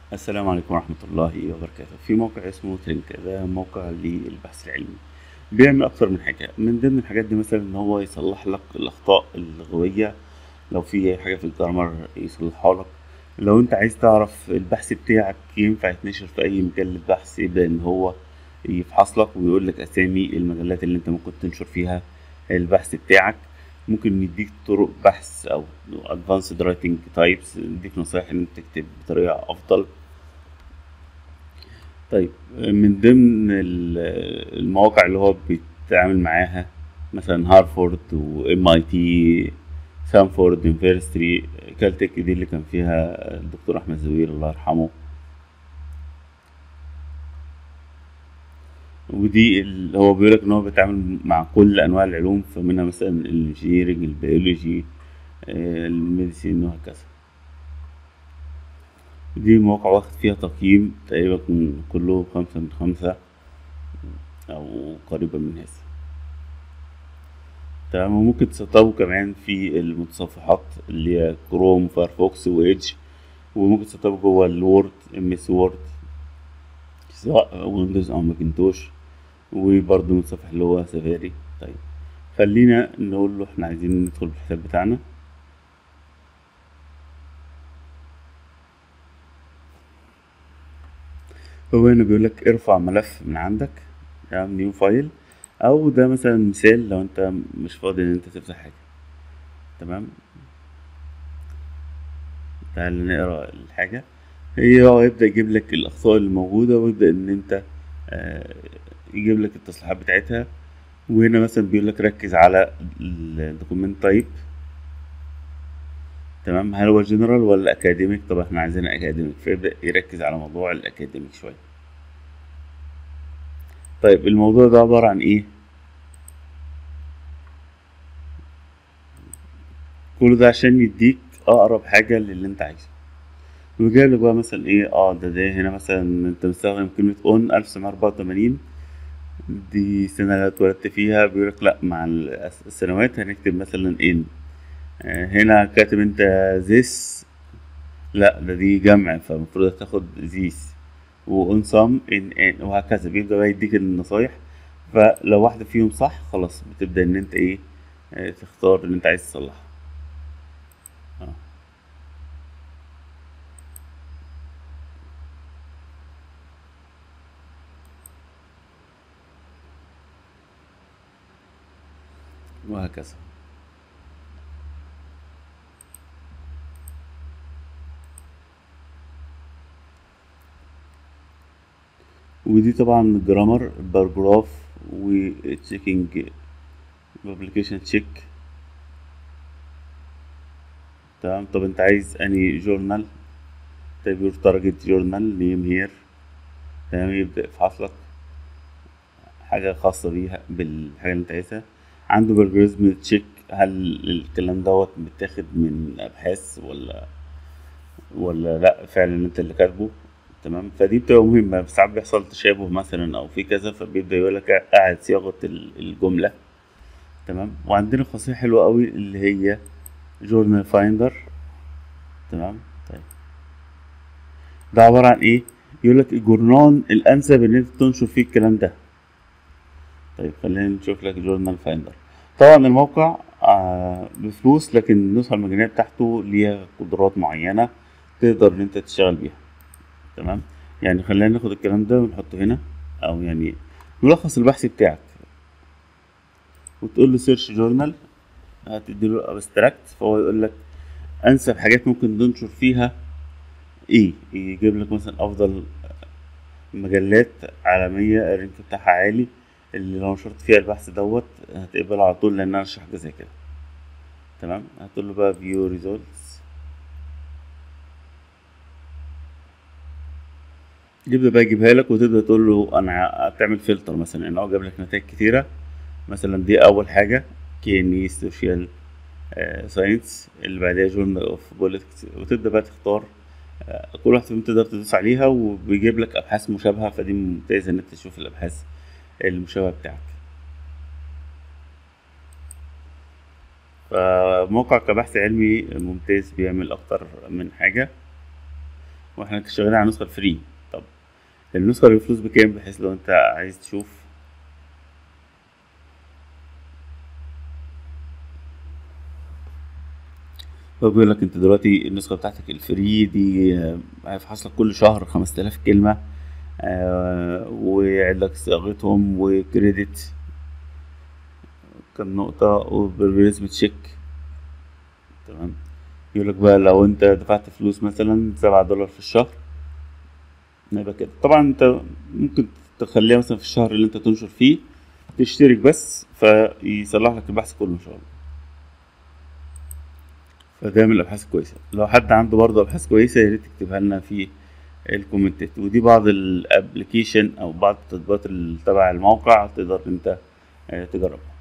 السلام عليكم ورحمة الله وبركاته في موقع اسمه ترينك ده موقع للبحث العلمي بيعمل أكتر من حاجة من ضمن الحاجات دي مثلا إن هو يصلح لك الأخطاء اللغوية لو في أي حاجة في الجرامر يصلحها لك لو أنت عايز تعرف البحث بتاعك ينفع يتنشر في أي مجلة بحث يبدأ إن هو يفحص لك ويقول لك أسامي المجلات اللي أنت ممكن تنشر فيها البحث بتاعك ممكن يديك طرق بحث او advanced writing types يديك نصايح ان انت تكتب بطريقة افضل طيب من ضمن ال- المواقع اللي هو بيتعامل معاها مثلا هارفورد وام اي تي سانفورد يونيفرستي كالتك دي اللي كان فيها الدكتور احمد زويل الله يرحمه ودي اللي هو بيقولك ان هو بيتعامل مع كل انواع العلوم فمنها مثلا الانجينيرنج البيولوجي آه، الميديسين وهكذا دي مواقع واخد فيها تقييم تقريبا من كله خمسة من خمسة أو قريبا من هذا تمام وممكن تسطبه كمان في المتصفحات اللي هي كروم فايرفوكس وإيدج وممكن تسطبه جوه الوورد ام اس وورد سواء ويندوز أو ماكنتوش وبرضه متصفح اللي هو سفاري طيب خلينا نقول له احنا عايزين ندخل بالحساب بتاعنا هو هنا بيقول لك ارفع ملف من عندك تمام نيو فايل او ده مثلا مثال لو انت مش فاضي ان انت تفتح حاجه تمام تعال نقرا الحاجه هي هو يبدا يجيب لك الاخطاء اللي موجوده ويبدا ان انت آه، يجيب لك التصليحات بتاعتها وهنا مثلا بيقول لك ركز على الدوكيمنت تايب تمام هل هو جنرال ولا اكاديميك طب احنا عايزين اكاديميك فيبدا يركز على موضوع الاكاديميك شويه طيب الموضوع ده عباره عن ايه كل ده عشان يديك اقرب حاجه للي انت عايزه وجايب لك بقى مثلا ايه اه ده ده هنا مثلا انت مستخدم كلمه اون 1984 دي السنه اللي اتولدت فيها بيقول لك لا مع الس- السنوات هنكتب مثلا ان آه، هنا كاتب انت this لا ده دي جمع فالمفروض تاخد these وان سم ان ان وهكذا بيبدأ بقى يديك النصايح فلو واحدة فيهم صح خلاص بتبدأ ان انت ايه آه، تختار اللي انت عايز تصلحه آه. وهكذا ودي طبعا جرامر باراجراف وتشيكينج بابليكيشن تشيك تمام طب انت عايز اني جورنال طيب يور تارجت جورنال نيم هير تمام يبدأ يفحص لك حاجة خاصة بيها بالحاجة اللي انت عايزها عنده بالجوريزم تشيك هل الكلام دوت متاخد من أبحاث ولا ولا لأ فعلا انت اللي كاتبه تمام فدي بتبقى مهمة ساعات بيحصل تشابه مثلا أو في كذا فبيبدأ يقولك قاعد صياغة ال- الجملة تمام وعندنا خاصية حلوة قوي اللي هي جورنال فايندر تمام طيب ده عبارة عن ايه يقولك الجورنال الأنسب إن انت تنشر فيه الكلام ده طيب خلينا نشوف لك جورنال فايندر طبعا الموقع آه بفلوس لكن النسخة المجانية بتاعته ليها قدرات معينة تقدر ان انت تشتغل بيها تمام يعني خلينا ناخد الكلام ده ونحطه هنا او يعني ملخص البحث بتاعك وتقول له سيرش جورنال هتدي له ابستراكت فهو يقول لك انسب حاجات ممكن تنشر فيها ايه يجيب لك مثلا افضل مجلات عالمية الرينك بتاعها عالي اللي لو نشرت فيها البحث دوت هتقبله على طول لان انا اشرح حاجة زي كده تمام هتقول له بقى فيو ريزولتس يبدأ بقى يجيبها لك وتبدأ تقول له انا تعمل فلتر مثلا ان هو جاب لك نتائج كتيرة مثلا دي اول حاجة كيني سوشيال ساينس اللي بعدها جورنال اوف بوليتكس وتبدأ بقى تختار آه، كل واحدة فيهم تقدر تدوس عليها وبيجيب لك ابحاث مشابهة فدي ممتازة ان انت تشوف الابحاث المشابهة بتاعك فموقع كبحث علمي ممتاز بيعمل اكتر من حاجة واحنا شغالين على النسخة الفري طب النسخة اللي بفلوس بكام بحيث لو انت عايز تشوف هو بيقول لك انت دلوقتي النسخة بتاعتك الفري دي آه، هيفحص لك كل شهر 5000 كلمة آه ويعد لك صياغتهم وكريدت كام نقطة وبالريزم تشيك تمام يقول لك بقى لو انت دفعت فلوس مثلا سبعة دولار في الشهر يبقى كده طبعا انت ممكن تخليها مثلا في الشهر اللي انت تنشر فيه تشترك بس فيصلح لك البحث كله ان شاء الله فده من الابحاث الكويسه لو حد عنده برضه ابحاث كويسه يا ريت تكتبها لنا في الكومنتات ودي بعض الابلكيشن او بعض التطبيقات اللي تبع الموقع تقدر انت آه، تجربها